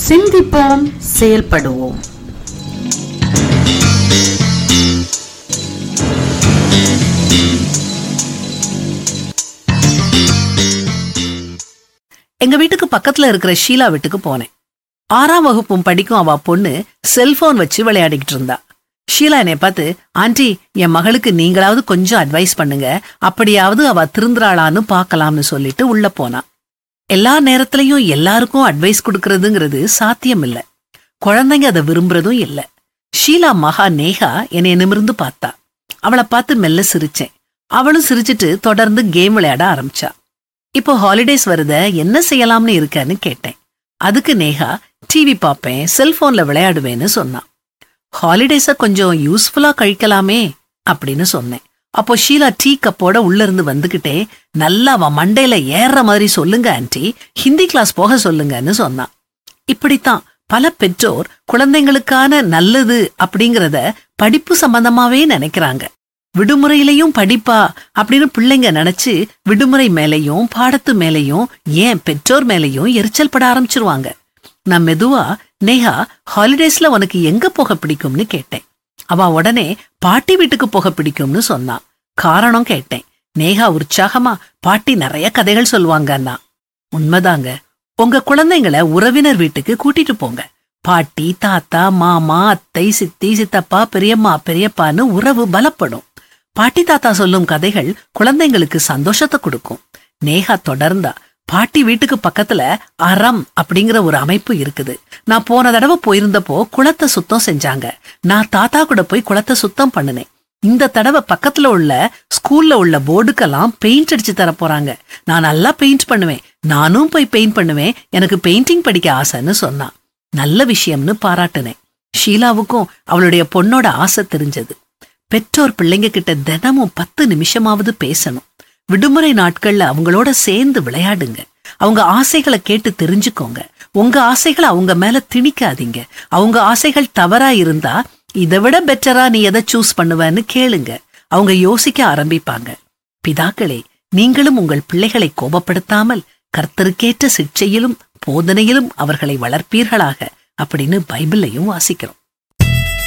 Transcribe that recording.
சிந்திப்போம் செயல்படுவோம் எங்க வீட்டுக்கு பக்கத்துல இருக்கிற ஷீலா வீட்டுக்கு போனேன் ஆறாம் வகுப்பும் படிக்கும் அவ பொண்ணு செல்போன் வச்சு விளையாடிக்கிட்டு இருந்தா ஷீலா என்னை பார்த்து ஆண்டி என் மகளுக்கு நீங்களாவது கொஞ்சம் அட்வைஸ் பண்ணுங்க அப்படியாவது அவ திருந்துறாளான்னு பார்க்கலாம்னு சொல்லிட்டு உள்ள போனா எல்லா நேரத்திலையும் எல்லாருக்கும் அட்வைஸ் கொடுக்கறதுங்கிறது சாத்தியம் இல்ல குழந்தைங்க அதை விரும்புறதும் இல்ல ஷீலா மகா நேஹா என்னை நிமிர்ந்து பார்த்தா அவளை பார்த்து மெல்ல சிரிச்சேன் அவளும் சிரிச்சிட்டு தொடர்ந்து கேம் விளையாட ஆரம்பிச்சா இப்போ ஹாலிடேஸ் வருத என்ன செய்யலாம்னு இருக்கன்னு கேட்டேன் அதுக்கு நேஹா டிவி பார்ப்பேன் செல்போன்ல விளையாடுவேன்னு சொன்னான் ஹாலிடேஸ கொஞ்சம் யூஸ்ஃபுல்லா கழிக்கலாமே அப்படின்னு சொன்னேன் அப்போ ஷீலா டீ கப்போட உள்ள இருந்து வந்துகிட்டே நல்லா அவ மண்டையில ஏறுற மாதிரி சொல்லுங்க ஆன்ட்டி ஹிந்தி கிளாஸ் போக சொல்லுங்கன்னு சொன்னான் இப்படித்தான் பல பெற்றோர் குழந்தைங்களுக்கான நல்லது அப்படிங்கறத படிப்பு சம்பந்தமாவே நினைக்கிறாங்க விடுமுறையிலையும் படிப்பா அப்படின்னு பிள்ளைங்க நினைச்சு விடுமுறை மேலையும் பாடத்து மேலையும் ஏன் பெற்றோர் மேலையும் எரிச்சல் பட ஆரம்பிச்சிருவாங்க நான் மெதுவா நேஹா ஹாலிடேஸ்ல உனக்கு எங்க போக பிடிக்கும்னு கேட்டேன் அவ உடனே பாட்டி வீட்டுக்கு போக பிடிக்கும்னு சொன்னான் காரணம் கேட்டேன் நேஹா உற்சாகமா பாட்டி நிறைய கதைகள் சொல்லுவாங்கன்னா உண்மைதாங்க உங்க குழந்தைங்கள உறவினர் வீட்டுக்கு கூட்டிட்டு போங்க பாட்டி தாத்தா மாமா அத்தை சித்தி சித்தப்பா பெரியம்மா பெரியப்பான்னு உறவு பலப்படும் பாட்டி தாத்தா சொல்லும் கதைகள் குழந்தைங்களுக்கு சந்தோஷத்தை கொடுக்கும் நேஹா தொடர்ந்தா பாட்டி வீட்டுக்கு பக்கத்துல அறம் அப்படிங்கிற ஒரு அமைப்பு இருக்குது நான் போன தடவை போயிருந்தப்போ குளத்தை சுத்தம் செஞ்சாங்க நான் தாத்தா கூட போய் குளத்தை சுத்தம் பண்ணுனேன் இந்த தடவை பக்கத்துல உள்ள ஸ்கூல்ல உள்ள போர்டுக்கெல்லாம் பெயிண்ட் அடிச்சு தர போறாங்க நான் நல்லா பெயிண்ட் பண்ணுவேன் நானும் போய் பெயிண்ட் பண்ணுவேன் எனக்கு பெயிண்டிங் படிக்க ஆசைன்னு சொன்னான் நல்ல விஷயம்னு பாராட்டுனேன் ஷீலாவுக்கும் அவளுடைய பொண்ணோட ஆசை தெரிஞ்சது பெற்றோர் பிள்ளைங்க கிட்ட தினமும் பத்து நிமிஷமாவது பேசணும் விடுமுறை நாட்கள்ல அவங்களோட சேர்ந்து விளையாடுங்க அவங்க ஆசைகளை கேட்டு தெரிஞ்சுக்கோங்க உங்க ஆசைகளை அவங்க மேல திணிக்காதீங்க அவங்க ஆசைகள் தவறா இருந்தா இதை விட பெட்டரா நீ எதை சூஸ் பண்ணுவேன்னு கேளுங்க அவங்க யோசிக்க ஆரம்பிப்பாங்க பிதாக்களே நீங்களும் உங்கள் பிள்ளைகளை கோபப்படுத்தாமல் கர்த்தருக்கேற்ற சிக்ஷையிலும் போதனையிலும் அவர்களை வளர்ப்பீர்களாக அப்படின்னு பைபிளையும் வாசிக்கிறோம்